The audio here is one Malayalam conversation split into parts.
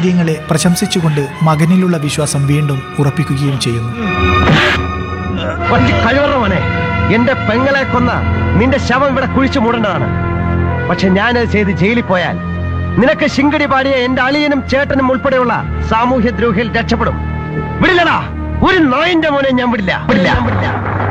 ധൈര്യങ്ങളെ പ്രശംസിച്ചുകൊണ്ട് മകനിലുള്ള വിശ്വാസം വീണ്ടും ഉറപ്പിക്കുകയും ചെയ്യുന്നു പറ്റി കഴിവറ മോനെ എന്റെ പെങ്ങളെ കൊന്ന നിന്റെ ശവം ഇവിടെ കുഴിച്ചു മൂടേണ്ടതാണ് പക്ഷെ ഞാനത് ചെയ്ത് ജയിലിൽ പോയാൽ നിനക്ക് ശിങ്കടി പാടിയ എന്റെ അളിയനും ചേട്ടനും ഉൾപ്പെടെയുള്ള സാമൂഹ്യ ദ്രോഹിയിൽ രക്ഷപ്പെടും വിടില്ലടാ ഒരു നായിന്റെ മോനെ ഞാൻ വിടില്ല വിടില്ല വിടില്ല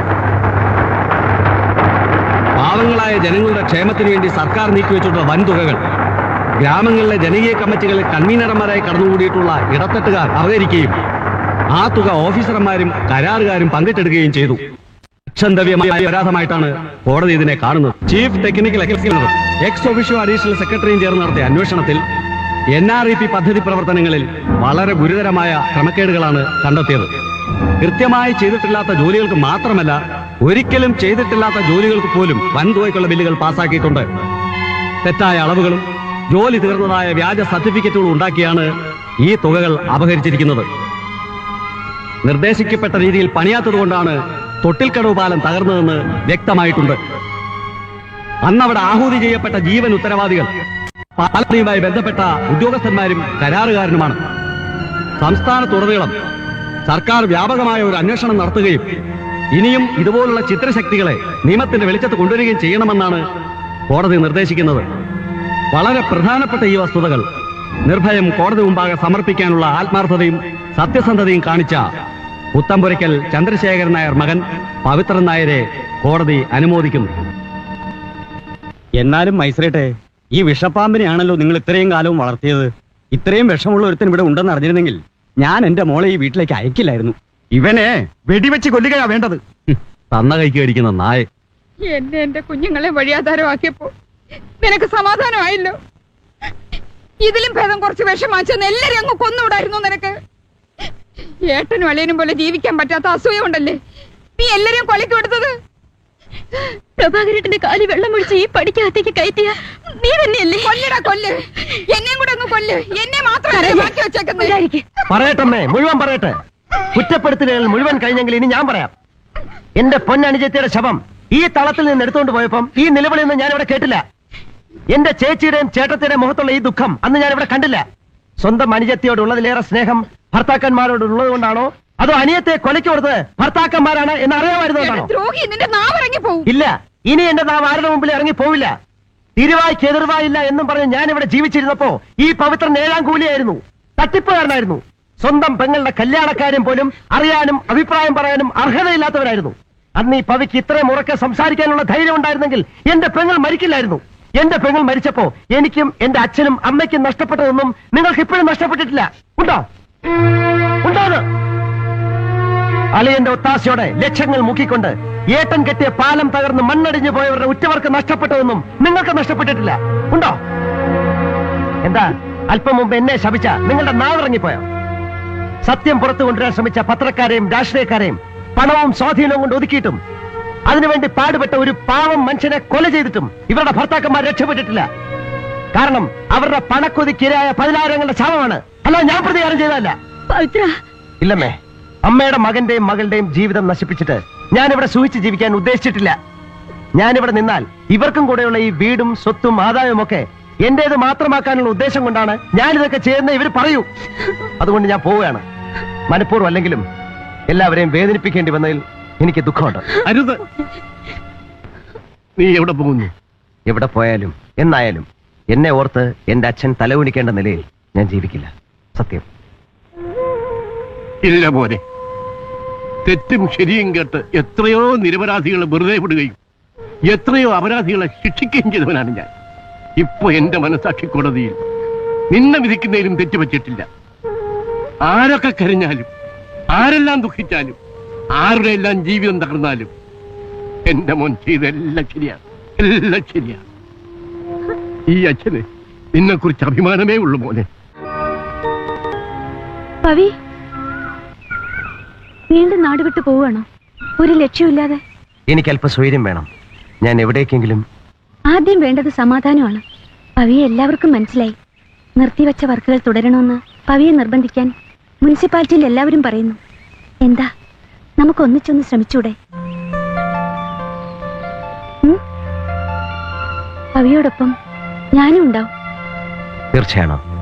പാവങ്ങളായ ജനങ്ങളുടെ ക്ഷേമത്തിന് വേണ്ടി സർക്കാർ നീക്കിവെച്ചിട്ടുള്ള വൻതുകകൾ ഗ്രാമങ്ങളിലെ ജനകീയ കമ്മിറ്റികളിൽ കൺവീനർമാരായി കടന്നുകൂടിയിട്ടുള്ള ഇടത്തട്ടുകാർ അപഹരിക്കുകയും ആ തുക ഓഫീസർമാരും കരാറുകാരും പങ്കിട്ടെടുക്കുകയും ചെയ്തു അക്ഷന്തവ്യമായ അപരാധമായിട്ടാണ് കോടതി ഇതിനെ കാണുന്നത് chief technical executive ex officio additional സെക്രട്ടറിയും ചേർന്ന് നടത്തിയ അന്വേഷണത്തിൽ എൻ ആർ ഇ പി പദ്ധതി പ്രവർത്തനങ്ങളിൽ വളരെ ഗുരുതരമായ ക്രമക്കേടുകളാണ് കണ്ടെത്തിയത് കൃത്യമായി ചെയ്തിട്ടില്ലാത്ത ജോലികൾക്ക് മാത്രമല്ല ഒരിക്കലും ചെയ്തിട്ടില്ലാത്ത ജോലികൾക്ക് പോലും വൻതുകയ്ക്കുള്ള ബില്ലുകൾ പാസാക്കിയിട്ടുണ്ട് തെറ്റായ അളവുകളും ജോലി തീർന്നതായ വ്യാജ സർട്ടിഫിക്കറ്റുകളും ഉണ്ടാക്കിയാണ് ഈ തുകകൾ അപഹരിച്ചിരിക്കുന്നത് നിർദ്ദേശിക്കപ്പെട്ട രീതിയിൽ പണിയാത്തതുകൊണ്ടാണ് തൊട്ടിൽക്കടവ് പാലം തകർന്നതെന്ന് വ്യക്തമായിട്ടുണ്ട് അന്നവിടെ ആഹൂതി ചെയ്യപ്പെട്ട ജീവൻ ഉത്തരവാദികൾ പാലത്തിയുമായി ബന്ധപ്പെട്ട ഉദ്യോഗസ്ഥന്മാരും കരാറുകാരനുമാണ് സംസ്ഥാനത്തുടനീളം സർക്കാർ വ്യാപകമായ ഒരു അന്വേഷണം നടത്തുകയും ഇനിയും ഇതുപോലുള്ള ചിത്രശക്തികളെ നിയമത്തിന്റെ വെളിച്ചത്ത് കൊണ്ടുവരികയും ചെയ്യണമെന്നാണ് കോടതി നിർദ്ദേശിക്കുന്നത് വളരെ പ്രധാനപ്പെട്ട ഈ വസ്തുതകൾ നിർഭയം കോടതി മുമ്പാകെ സമർപ്പിക്കാനുള്ള ആത്മാർത്ഥതയും സത്യസന്ധതയും കാണിച്ച പുത്തമ്പുരയ്ക്കൽ ചന്ദ്രശേഖരൻ നായർ മകൻ പവിത്രൻ നായരെ കോടതി അനുമോദിക്കുന്നു എന്നാലും മൈസറേട്ടെ ഈ വിഷപ്പാമ്പിനെയാണല്ലോ നിങ്ങൾ ഇത്രയും കാലവും വളർത്തിയത് ഇത്രയും വിഷമുള്ള ഒരുത്തൻ ഇവിടെ ഉണ്ടെന്ന് അറിഞ്ഞിരുന്നെങ്കിൽ ഞാൻ എന്റെ മോളെ ഈ വീട്ടിലേക്ക് അയക്കില്ലായിരുന്നു ഇവനെ വെടിവെച്ച് കൊല്ലുകയാ വേണ്ടത് ഹും, തന്ന കൈക്ക് കടിക്കുന്ന നായ എന്നെ എന്റെ കുഞ്ഞുങ്ങളെ വഴിയാധാരമാക്കിയപ്പോ നിനക്ക് സമാധാനമായല്ലോ ഇതിലും ഭേദം കുറച്ച് വിഷം വാങ്ങിച്ചെന്ന് എല്ലാരും അങ്ങ് കൊന്നുവിടായിരുന്നു നിനക്ക് ഏട്ടനും അളിയനും പോലെ ജീവിക്കാൻ പറ്റാത്ത അസൂയ ഉണ്ടല്ലേ നീ എല്ലാരെയും കൊലക്ക് വിടുന്നത് പ്രഭാകരേട്ടന്റെ കാലി വെള്ളമൊഴിച്ച് ഈ പടിക്കകത്തേക്ക് കയറ്റിയ നീ തന്നെയല്ലേ കൊല്ലടാ കൊല്ല് എന്നെയും കൂടെ അങ്ങ് കൊല്ല് എന്നെ മാത്രമേ ബാക്കി വെച്ചേക്കുന്നത് പറയട്ടമ്മേ മുഴുവൻ പറയട്ടെ കുറ്റപ്പെടുത്തലുകൾ മുഴുവൻ കഴിഞ്ഞെങ്കിൽ ഇനി ഞാൻ പറയാം എന്റെ പൊന്നനുജത്തിയുടെ ശവം ഈ തളത്തിൽ നിന്ന് എടുത്തുകൊണ്ട് പോയപ്പം ഈ നിലവിളിയൊന്നും ഞാൻ ഇവിടെ കേട്ടില്ല എന്റെ ചേച്ചിയുടെയും ചേട്ടത്തിയുടെയും മുഖത്തുള്ള ഈ ദുഃഖം അന്ന് ഞാൻ ഇവിടെ കണ്ടില്ല സ്വന്തം അനുജത്തിയോടുള്ളതിലേറെ സ്നേഹം ഭർത്താക്കന്മാരോട് ഉള്ളത് കൊണ്ടാണോ അതോ അനിയത്തെ കൊലയ്ക്ക് കൊടുത്തത് ഭർത്താക്കന്മാരാണ് എന്ന് അറിയാമായിരുന്നോണ്ടാണോ ദ്രോഹി നിന്റെ നാവിറങ്ങി പോവും ഇല്ല ഇനി എന്റെ നാം ആരുടെ മുമ്പിൽ ഇറങ്ങി പോവില്ല തിരുവായ്ക്ക് എതിർവായില്ല എന്നും പറഞ്ഞ് ഞാൻ ഇവിടെ ജീവിച്ചിരുന്നപ്പോ ഈ പവിത്രൻ ഏഴാം കൂലിയായിരുന്നു തട്ടിപ്പുകാരനായിരുന്നു സ്വന്തം പെങ്ങളുടെ കല്യാണക്കാരും പോലും അറിയാനും അഭിപ്രായം പറയാനും അർഹതയില്ലാത്തവരായിരുന്നു അന്ന് ഈ പവിക്ക് ഇത്രയും ഉറക്കെ സംസാരിക്കാനുള്ള ധൈര്യം ഉണ്ടായിരുന്നെങ്കിൽ എന്റെ പെങ്ങൾ മരിക്കില്ലായിരുന്നു എന്റെ പെങ്ങൾ മരിച്ചപ്പോ എനിക്കും എന്റെ അച്ഛനും അമ്മയ്ക്കും നഷ്ടപ്പെട്ടതൊന്നും നിങ്ങൾക്ക് ഇപ്പോഴും നഷ്ടപ്പെട്ടിട്ടില്ല ഉണ്ടോ ഉണ്ടോ അത്? അളിയന്റെ ഒത്താശയോടെ ലക്ഷങ്ങൾ മുക്കിക്കൊണ്ട് ഏട്ടൻ കെട്ടിയ പാലം തകർന്ന് മണ്ണടിഞ്ഞു പോയവരുടെ ഉറ്റവർക്ക് നഷ്ടപ്പെട്ടതൊന്നും നിങ്ങൾക്ക് നഷ്ടപ്പെട്ടിട്ടില്ല ഉണ്ടോ എന്താ അല്പം മുമ്പ് എന്നെ ശപിച്ച നിങ്ങളുടെ നാവിറങ്ങിപ്പോയോ സത്യം പുറത്തു കൊണ്ടുവരാൻ ശ്രമിച്ച പത്രക്കാരെയും രാഷ്ട്രീയക്കാരെയും പണവും സ്വാധീനവും കൊണ്ട് ഒതുക്കിയിട്ടും അതിനുവേണ്ടി പാടുപെട്ട ഒരു പാവം മനുഷ്യനെ കൊല ചെയ്തിട്ടും ഇവരുടെ ഭർത്താക്കന്മാർ രക്ഷപ്പെട്ടിട്ടില്ല കാരണം അവരുടെ പണക്കൊതിക്കിരയായ പതിനായിരങ്ങളുടെ ശവമാണ് അല്ല ഞാൻ പ്രതികാരം ചെയ്തതല്ല പവിത്ര ഇല്ലമ്മേ അമ്മയുടെ മകന്റെയും മകളുടെയും ജീവിതം നശിപ്പിച്ചിട്ട് ഞാനിവിടെ സൂഹിച്ച് ജീവിക്കാൻ ഉദ്ദേശിച്ചിട്ടില്ല ഞാനിവിടെ നിന്നാൽ ഇവർക്കും കൂടെയുള്ള ഈ വീടും സ്വത്തും ആദായവും ഒക്കെ എന്റേത് മാത്രമാക്കാനുള്ള ഉദ്ദേശം കൊണ്ടാണ് ഞാനിതൊക്കെ ചെയ്യുന്ന ഇവർ പറയൂ അതുകൊണ്ട് ഞാൻ പോവുകയാണ് മനഃപൂർവ്വം അല്ലെങ്കിലും എല്ലാവരെയും വേദനിപ്പിക്കേണ്ടി വന്നതിൽ എനിക്ക് ദുഃഖമുണ്ട് അരുത് നീ എവിടെ പോകുന്നു എവിടെ പോയാലും എന്നായാലും എന്നെ ഓർത്ത് എന്റെ അച്ഛൻ തലകുനിക്കേണ്ട നിലയിൽ ഞാൻ ജീവിക്കില്ല സത്യം ഇല്ല പോലെ തെറ്റും ശരിയും കേട്ട് എത്രയോ നിരപരാധികളെ വെറുതെ വിടുകയും എത്രയോ അപരാധികളെ ശിക്ഷിക്കുകയും ചെയ്തവനാണ് ഞാൻ ഇപ്പൊ എന്റെ മനസാക്ഷി കോടതിയിൽ നിന്നെ വിധിക്കുന്നതിലും തെറ്റുപറ്റിയിട്ടില്ല ആരൊക്കെ കരഞ്ഞാലും ആരെല്ലാം ദുഃഖിച്ചാലും ആരുടെ എല്ലാം ജീവിതം തകർന്നാലും എന്റെ മോൻ ചെയ്തെല്ലാം ശരിയാണ് എല്ലാം ശരിയാണ് ഈ അച്ഛന് നിന്നെ കുറിച്ച് അഭിമാനമേ ഉള്ളൂ മോനെ പവി വീണ്ടും നാട് വിട്ടു പോവുകയാണോ ഒരു ലക്ഷ്യമില്ലാതെ എനിക്ക് അല്പ സ്വൈര്യം വേണം ഞാൻ എവിടേക്കെങ്കിലും ആദ്യം വേണ്ടത് സമാധാനമാണ് പവിയെ എല്ലാവർക്കും മനസ്സിലായി നിർത്തിവെച്ച വർക്കുകൾ തുടരണമെന്ന് പവിയെ നിർബന്ധിക്കാൻ മുനിസിപ്പാലിറ്റിയിൽ എല്ലാവരും പറയുന്നു എന്താ നമുക്ക് ഒന്നിച്ചൊന്ന് ശ്രമിച്ചൂടെ ഉം? പവിയോടൊപ്പം ഞാനും ഉണ്ടാവും തീർച്ചയാണോ